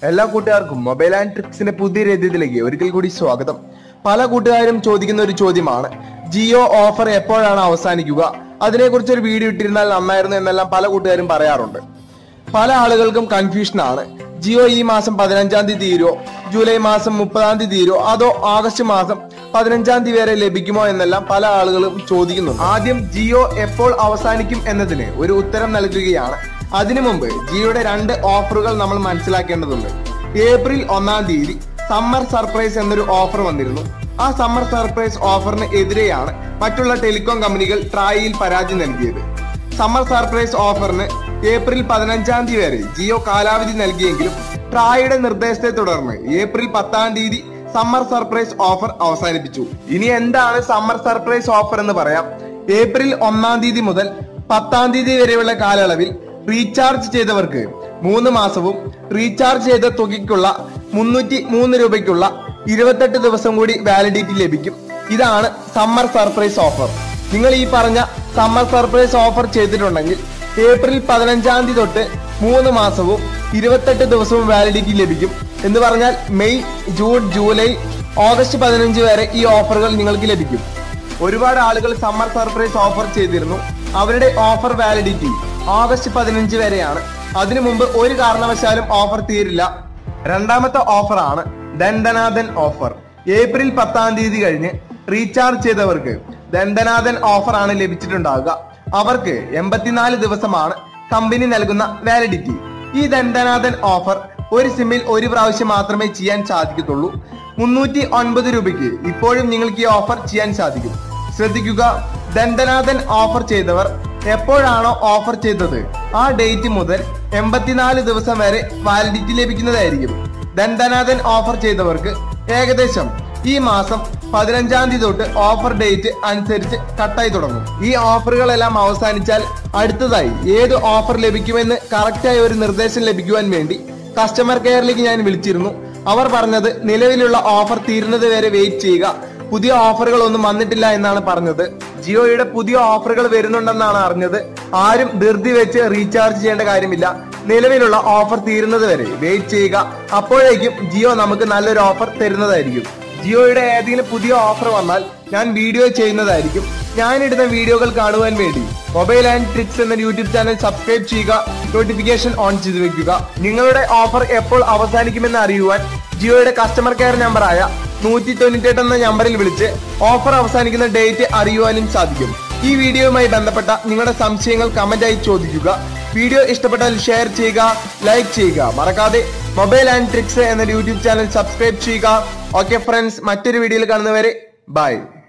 എല്ലാ കൂട്ടുകാർക്കും mobile and ട്രിക്സിന്റെ പുതിയ രീതിയിലേക്ക് ഒരിക്കൽ കൂടി സ്വാഗതം പല കൂട്ടുകാരും ചോദിക്കുന്ന ഒരു ചോദ്യമാണ് ജിയോ ഓഫർ എപ്പോഴാണ് അവസാനിക്കുക അതിനെക്കുറിച്ച് ഒരു വീഡിയോ ഇട്ടിരുന്നാൽ നന്നായിരുന്നു എന്നെല്ലാം പല കൂട്ടുകാരും പറയാറുണ്ട് പല ആളുകൾക്കും കൺഫ്യൂഷൻ ആണ് ജിയോ ഈ മാസം പതിനഞ്ചാം തീയതി തീരുമോ ജൂലൈ മാസം മുപ്പതാം തീയതി തീരുമോ അതോ ആഗസ്റ്റ് മാസം പതിനഞ്ചാം തീയതി വരെ ലഭിക്കുമോ എന്നെല്ലാം പല ആളുകളും ചോദിക്കുന്നുണ്ട് ആദ്യം ജിയോ എപ്പോൾ അവസാനിക്കും എന്നതിന് ഒരു ഉത്തരം നൽകുകയാണ് അതിനു മുമ്പ് ജിയോയുടെ രണ്ട് ഓഫറുകൾ നമ്മൾ മനസ്സിലാക്കേണ്ടതുണ്ട് ഏപ്രിൽ ഒന്നാം തീയതി സമ്മർ സർപ്രൈസ് എന്നൊരു ഓഫർ വന്നിരുന്നു ആ സമ്മർ സർപ്രൈസ് ഓഫറിന് എതിരെയാണ് മറ്റുള്ള ടെലികോം കമ്പനികൾ ട്രായിയിൽ പരാതി നൽകിയത് സമ്മർ സർപ്രൈസ് ഓഫറിന് ഏപ്രിൽ പതിനഞ്ചാം തീയതി വരെ ജിയോ കാലാവധി നൽകിയെങ്കിലും ട്രായുടെ നിർദ്ദേശത്തെ തുടർന്ന് ഏപ്രിൽ പത്താം തീയതി സമ്മർ സർപ്രൈസ് ഓഫർ അവസാനിപ്പിച്ചു ഇനി എന്താണ് സമ്മർ സർപ്രൈസ് ഓഫർ എന്ന് പറയാം ഏപ്രിൽ ഒന്നാം തീയതി മുതൽ പത്താം തീയതി വരെയുള്ള കാലയളവിൽ റീചാർജ് ചെയ്തവർക്ക് മൂന്ന് മാസവും റീചാർജ് ചെയ്ത തുകയ്ക്കുള്ള മുന്നൂറ്റി മൂന്ന് രൂപയ്ക്കുള്ള ഇരുപത്തെട്ട് ദിവസം കൂടി വാലിഡിറ്റി ലഭിക്കും ഇതാണ് സമ്മർ സർപ്രൈസ് ഓഫർ നിങ്ങൾ ഈ പറഞ്ഞ സമ്മർ സർപ്രൈസ് ഓഫർ ചെയ്തിട്ടുണ്ടെങ്കിൽ ഏപ്രിൽ പതിനഞ്ചാം തീയതി തൊട്ട് മൂന്ന് മാസവും ഇരുപത്തെട്ട് ദിവസവും വാലിഡിറ്റി ലഭിക്കും എന്ന് പറഞ്ഞാൽ മെയ് ജൂൺ ജൂലൈ ഓഗസ്റ്റ് പതിനഞ്ച് വരെ ഈ ഓഫറുകൾ നിങ്ങൾക്ക് ലഭിക്കും ഒരുപാട് ആളുകൾ സമ്മർ സർപ്രൈസ് ഓഫർ ചെയ്തിരുന്നു അവരുടെ ഓഫർ വാലിഡിറ്റി ഓഗസ്റ്റ് പതിനഞ്ച് വരെയാണ് അതിനു മുമ്പ് ഒരു കാരണവശാലും ഓഫർ തീരില്ല രണ്ടാമത്തെ ഓഫറാണ് ദണ്ഡനാഥൻ ഓഫർ ഏപ്രിൽ പത്താം തീയതി കഴിഞ്ഞ് റീചാർജ് ചെയ്തവർക്ക് ദണ്ഡനാഥൻ ഓഫർ ആണ് ലഭിച്ചിട്ടുണ്ടാവുക അവർക്ക് എൺപത്തിനാല് ദിവസമാണ് കമ്പനി നൽകുന്ന വാലിഡിറ്റി ഈ ദണ്ഡനാഥൻ ഓഫർ ഒരു സിമ്മിൽ ഒരു പ്രാവശ്യം മാത്രമേ ചെയ്യാൻ സാധിക്കത്തുള്ളൂ മുന്നൂറ്റി ഒൻപത് രൂപയ്ക്ക് ഇപ്പോഴും നിങ്ങൾക്ക് ഈ ഓഫർ ചെയ്യാൻ സാധിക്കും ശ്രദ്ധിക്കുക ദണ്ഡനാഥൻ ഓഫർ ചെയ്തവർ എപ്പോഴാണോ ഓഫർ ചെയ്തത് ആ ഡേറ്റ് മുതൽ എൺപത്തിനാല് ദിവസം വരെ വാലിഡിറ്റി ലഭിക്കുന്നതായിരിക്കും ദണ്ഡനാഥൻ ഓഫർ ചെയ്തവർക്ക് ഏകദേശം ഈ മാസം പതിനഞ്ചാം തീയതി തൊട്ട് ഓഫർ ഡേറ്റ് അനുസരിച്ച് കട്ടായി തുടങ്ങും ഈ ഓഫറുകളെല്ലാം അവസാനിച്ചാൽ അടുത്തതായി ഏത് ഓഫർ ലഭിക്കുമെന്ന് കറക്റ്റായ ഒരു നിർദ്ദേശം ലഭിക്കുവാൻ വേണ്ടി കസ്റ്റമർ കെയറിലേക്ക് ഞാൻ വിളിച്ചിരുന്നു അവർ പറഞ്ഞത് നിലവിലുള്ള ഓഫർ തീരുന്നത് വരെ വെയിറ്റ് ചെയ്യുക പുതിയ ഓഫറുകൾ ഒന്നും വന്നിട്ടില്ല എന്നാണ് പറഞ്ഞത് ജിയോയുടെ പുതിയ ഓഫറുകൾ വരുന്നുണ്ടെന്നാണ് അറിഞ്ഞത് ആരും ധൃതി വെച്ച് റീചാർജ് ചെയ്യേണ്ട കാര്യമില്ല നിലവിലുള്ള ഓഫർ തീരുന്നത് വരെ വെയിറ്റ് ചെയ്യുക അപ്പോഴേക്കും ജിയോ നമുക്ക് നല്ലൊരു ഓഫർ തരുന്നതായിരിക്കും ജിയോയുടെ ഏതെങ്കിലും പുതിയ ഓഫർ വന്നാൽ ഞാൻ വീഡിയോ ചെയ്യുന്നതായിരിക്കും ഞാനിടുന്ന വീഡിയോകൾ കാണുവാൻ വേണ്ടി മൊബൈൽ ആൻഡ് ട്രിക്സ് എന്ന യൂട്യൂബ് ചാനൽ സബ്സ്ക്രൈബ് ചെയ്യുക നോട്ടിഫിക്കേഷൻ ഓൺ ചെയ്ത് വെക്കുക നിങ്ങളുടെ ഓഫർ എപ്പോൾ അവസാനിക്കുമെന്ന് അറിയുവാൻ ജിയോയുടെ കസ്റ്റമർ കെയർ നമ്പറായ നൂറ്റി തൊണ്ണൂറ്റെട്ട് എന്ന നമ്പറിൽ വിളിച്ച് ഓഫർ അവസാനിക്കുന്ന ഡേറ്റ് അറിയുവാനും സാധിക്കും ഈ വീഡിയോയുമായി ബന്ധപ്പെട്ട നിങ്ങളുടെ സംശയങ്ങൾ കമന്റായി ചോദിക്കുക വീഡിയോ ഇഷ്ടപ്പെട്ടാൽ ഷെയർ ചെയ്യുക ലൈക്ക് ചെയ്യുക മറക്കാതെ മൊബൈൽ ആൻഡ് ട്രിക്സ് എന്ന യൂട്യൂബ് ചാനൽ സബ്സ്ക്രൈബ് ചെയ്യുക ഓക്കെ ഫ്രണ്ട്സ് മറ്റൊരു വീഡിയോയിൽ കാണുന്നവരെ ബൈ